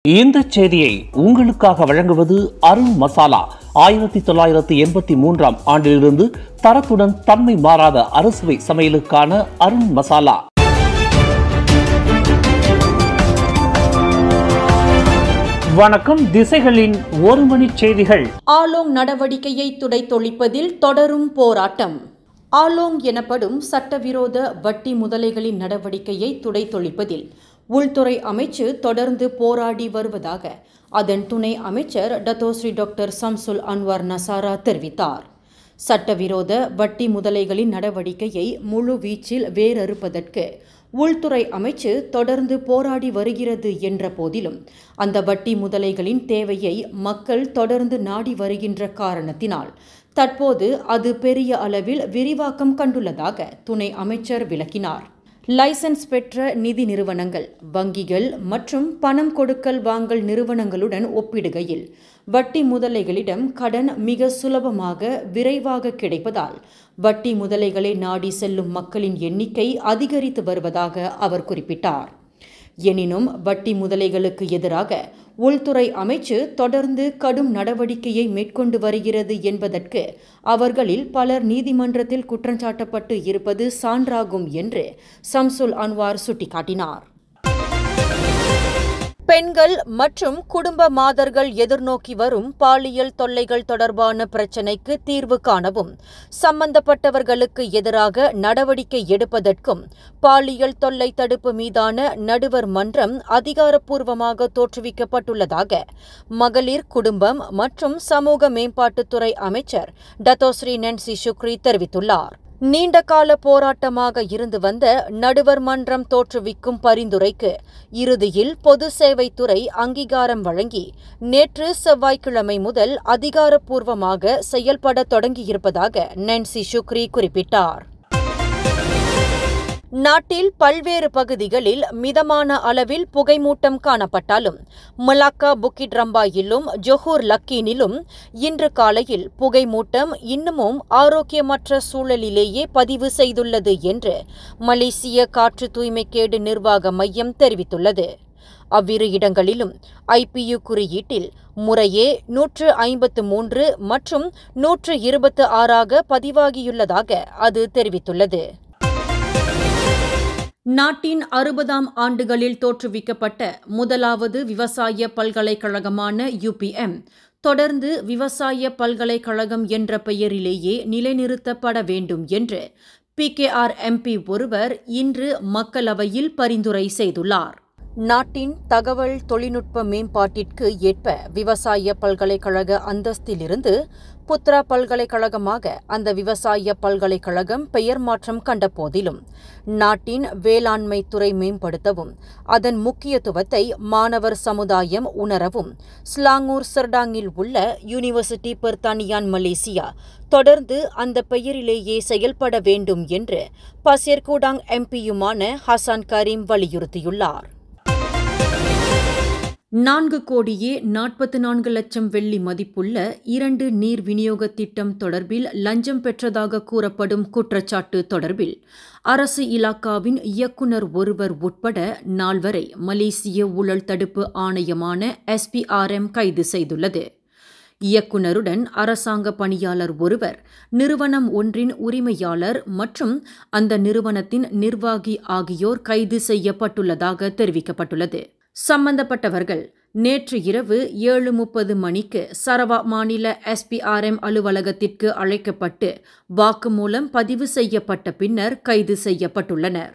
இந்த செய்தியை உங்களுக்காக வழங்குவது அருண் மசாலா ஆயிரத்தி தொள்ளாயிரத்தி எண்பத்தி மூன்றாம் ஆண்டிலிருந்து தரத்துடன் தன்மை மாறாத அறுசுவை சமையலுக்கான அருண் மசாலா வணக்கம் திசைகளின் ஒரு மணி செய்திகள் ஆலோங் நடவடிக்கையை துடைத்தொழிப்பதில் தொடரும் போராட்டம் ஆலோங் எனப்படும் சட்டவிரோத வட்டி முதலைகளின் நடவடிக்கையை துடைத்தொழிப்பதில் உள்துறை அமைச்சு தொடர்ந்து போராடி வருவதாக அதன் துணை அமைச்சர் Datuk Seri doctor Shamsul Anuar Nasarah தெரிவித்தார் சட்டவிரோத வட்டி முதலைகளின் நடவடிக்கையை முழு வீச்சில் வேரறுப்பதற்கு உள்துறை அமைச்சு தொடர்ந்து போராடி வருகிறது என்ற போதிலும் அந்த வட்டி முதலைகளின் தேவையை மக்கள் தொடர்ந்து நாடி வருகின்ற காரணத்தினால் தற்போது அது பெரிய அளவில் விரிவாக்கம் கண்டுள்ளதாக துணை அமைச்சர் விளக்கினார் லைசன்ஸ் பெற்ற நிதி நிறுவனங்கள் வங்கிகள் மற்றும் பணம் கொடுக்கல் வாங்கல் நிறுவனங்களுடன் ஒப்பிடுகையில் வட்டி முதலைகளிடம் கடன் மிக சுலபமாக விரைவாக கிடைப்பதால் வட்டி முதலைகளை நாடி செல்லும் மக்களின் எண்ணிக்கை அதிகரித்து வருவதாக அவர் குறிப்பிட்டார் எனினும் வட்டி முதலைகளுக்கு எதிராக உள்துறை அமைச்சு தொடர்ந்து கடும் நடவடிக்கையை மேற்கொண்டு வருகிறது என்பதற்கு அவர்களில் பலர் நீதிமன்றத்தில் குற்றஞ்சாட்டப்பட்டு இருப்பது சான்றாகும் என்று சம்சுல் அன்வார் சுட்டிக்காட்டினார் பெண்கள் மற்றும் குடும்ப மாதர்கள் எதிர்நோக்கி வரும் பாலியல் தொல்லைகள் தொடர்பான பிரச்சினைக்கு தீர்வு காணவும் சம்பந்தப்பட்டவர்களுக்கு எதிராக நடவடிக்கை எடுப்பதற்கும் பாலியல் தொல்லை தடுப்பு மீதான நடுவர் மன்றம் அதிகாரப்பூர்வமாக தோற்றுவிக்கப்பட்டுள்ளதாக மகளிர் குடும்பம் மற்றும் சமூக மேம்பாட்டுத்துறை அமைச்சர் டத்தோஸ்ரீ நன்சி சுக்ரி தெரிவித்துள்ளார் நீண்டகால போராட்டமாக இருந்து வந்த நடுவர் மன்றம் தோற்றுவிக்கும் பரிந்துரைக்கு இறுதியில் பொது சேவைத்துறை அங்கீகாரம் வழங்கி நேற்று செவ்வாய்க்கிழமை முதல் அதிகாரப்பூர்வமாக செயல்பட தொடங்கியிருப்பதாக நான்சி சுக்ரி குறிப்பிட்டார் நாட்டில் பல்வேறு பகுதிகளில் மிதமான அளவில் புகைமூட்டம் காணப்பட்டாலும் மலாக்கா புக்கிட் ரம்பாயிலும் ஜொஹூர் லக்கீனிலும் இன்று காலையில் புகைமூட்டம் இன்னமும் ஆரோக்கியமற்ற சூழலிலேயே பதிவு செய்துள்ளது என்று மலேசிய காற்று தூய்மைக்கேடு நிர்வாக மையம் தெரிவித்துள்ளது அவ்விரு இடங்களிலும் ஐபியு குறியீட்டில் முறையே நூற்று ஐம்பத்து மூன்று மற்றும் நூற்று இருபத்து ஆறாக பதிவாகியுள்ளதாக அது தெரிவித்துள்ளது நாட்டின் அறுபதாம் ஆண்டுகளில் தோற்றுவிக்கப்பட்ட முதலாவது விவசாய பல்கலைக்கழகமான யுபிஎம் தொடர்ந்து விவசாய பல்கலைக்கழகம் என்ற பெயரிலேயே நிலைநிறுத்தப்பட வேண்டும் என்று பிகேஆர் எம்பி ஒருவர் இன்று மக்களவையில் பரிந்துரை செய்துள்ளார் நாட்டின் தகவல் தொழில்நுட்ப மேம்பாட்டிற்கு ஏற்ப விவசாய பல்கலைக்கழக அந்தஸ்திலிருந்து புத்ரா பல்கலைக்கழகமாக அந்த விவசாய பல்கலைக்கழகம் பெயர் மாற்றம் கண்ட போதிலும் நாட்டின் வேளாண்மை துறை மேம்படுத்தவும் அதன் முக்கியத்துவத்தை மாணவர் சமுதாயம் உணரவும் ஸ்லாங்கூர் சர்டாங்கில் உள்ள யூனிவர்சிட்டி பெர்தானியான் மலேசியா தொடர்ந்து அந்த பெயரிலேயே செயல்பட வேண்டும் என்று பசேர்கூடாங் எம்பியுமான ஹசான் கரீம் வலியுறுத்தியுள்ளார் நான்கு கோடியே நாற்பத்து நான்கு லட்சம் வெள்ளி மதிப்புள்ள இரண்டு நீர் விநியோக திட்டம் தொடர்பில் லஞ்சம் பெற்றதாக கூறப்படும் குற்றச்சாட்டு தொடர்பில் அரசு இலாக்காவின் இயக்குநர் ஒருவர் உட்பட நால்வரை மலேசிய ஊழல் தடுப்பு ஆணையமான எஸ்பிஆர்எம் கைது செய்துள்ளது இயக்குனருடன் அரசாங்க பணியாளர் ஒருவர் நிறுவனம் ஒன்றின் உரிமையாளர் மற்றும் அந்த நிறுவனத்தின் நிர்வாகி ஆகியோர் கைது செய்யப்பட்டுள்ளதாக தெரிவிக்கப்பட்டுள்ளது சம்பந்தப்பட்டவர்கள் நேற்று இரவு ஏழு முப்பது மணிக்கு சரவா மாநில எஸ்பிஆர்எம் அலுவலகத்திற்கு அழைக்கப்பட்டு வாக்குமூலம் பதிவு செய்யப்பட்ட பின்னர் கைது செய்யப்பட்டுள்ளனர்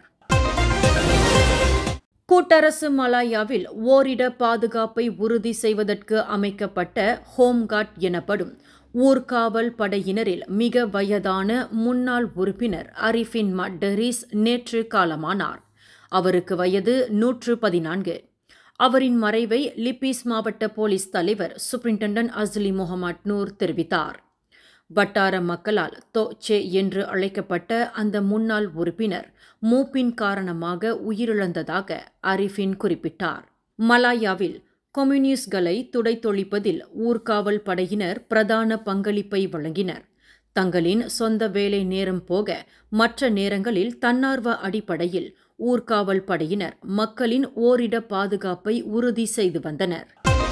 கூட்டரசு மலாயாவில் ஓரிட பாதுகாப்பை உறுதி செய்வதற்கு அமைக்கப்பட்ட ஹோம்கார்ட் எனப்படும் ஊர்காவல் படையினரில் மிக வயதான முன்னாள் உறுப்பினர் அரிஃபின் மட்டரிஸ் நேற்று காலமானார் அவருக்கு வயது நூற்று பதினான்கு அவரின் மறைவை லிப்பீஸ் மாவட்ட போலீஸ் தலைவர் சூப்பரிண்டென்டன்ட் அஸ்லி முகமது நூர் தெரிவித்தார் வட்டார மக்களால் தோச்சே என்று அழைக்கப்பட்ட அந்த முன்னாள் உறுப்பினர் மூப்பின் காரணமாக உயிரிழந்ததாக அரிஃபின் குறிப்பிட்டார் மலாயாவில் கொம்யூனிஸ்ட்களை துடைத்தொழிப்பதில் ஊர்காவல் படையினர் பிரதான பங்களிப்பை வழங்கினர் தங்களின் சொந்த வேலை நேரம் போக மற்ற நேரங்களில் தன்னார்வ அடிப்படையில் ஊர்காவல் படையினர் மக்களின் ஓரிட பாதுகாப்பை உறுதி செய்து வந்தனர்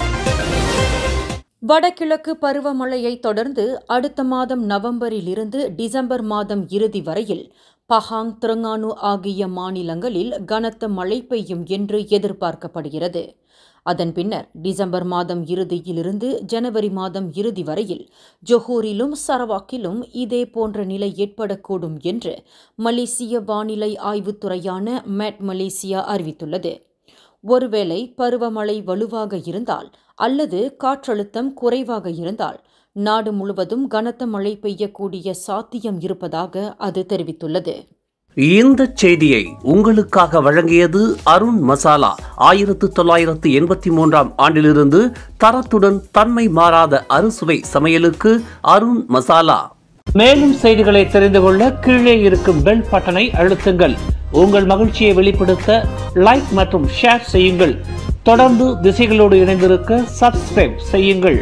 வடகிழக்கு பருவமழையை தொடர்ந்து அடுத்த மாதம் நவம்பரிலிருந்து டிசம்பர் மாதம் இறுதி வரையில் பஹாங் திரங்கானு ஆகிய மாநிலங்களில் கனத்த மழை பெய்யும் என்று எதிர்பார்க்கப்படுகிறது அதன் பின்னர் டிசம்பர் மாதம் இறுதியிலிருந்து ஜனவரி மாதம் இறுதி வரையில் ஜொஹூரிலும் சரவாக்கிலும் இதே போன்ற நிலை ஏற்படக்கூடும் என்று மலேசிய வானிலை ஆய்வுத்துறையான மேட் மலேசியா அறிவித்துள்ளது ஒருவேளை பருவமழை வலுவாக இருந்தால் அல்லது காற்றழுத்தம் குறைவாக இருந்தால் நாடு முழுவதும் கனத்த மழை பெய்யக்கூடிய சாத்தியம் இருப்பதாக அது தெரிவித்துள்ளது இந்த செய்தியை உங்களுக்காக வழங்கியது அருண் மசாலா ஆயிரத்து தொள்ளாயிரத்து எண்பத்தி மூன்றாம் ஆண்டிலிருந்து தரத்துடன் தன்மை மாறாத அறுசுவை சமையலுக்கு அருண் மசாலா மேலும் செய்திகளை தெரிந்து கொள்ள கீழே இருக்கும் பெல் பட்டனை அழுத்துங்கள் உங்கள் மகிழ்ச்சியை வெளிப்படுத்த லைக் மற்றும் ஷேர் செய்யுங்கள் தொடர்ந்து திசைகளோடு இணைந்திருக்க சப்ஸ்கிரைப் செய்யுங்கள்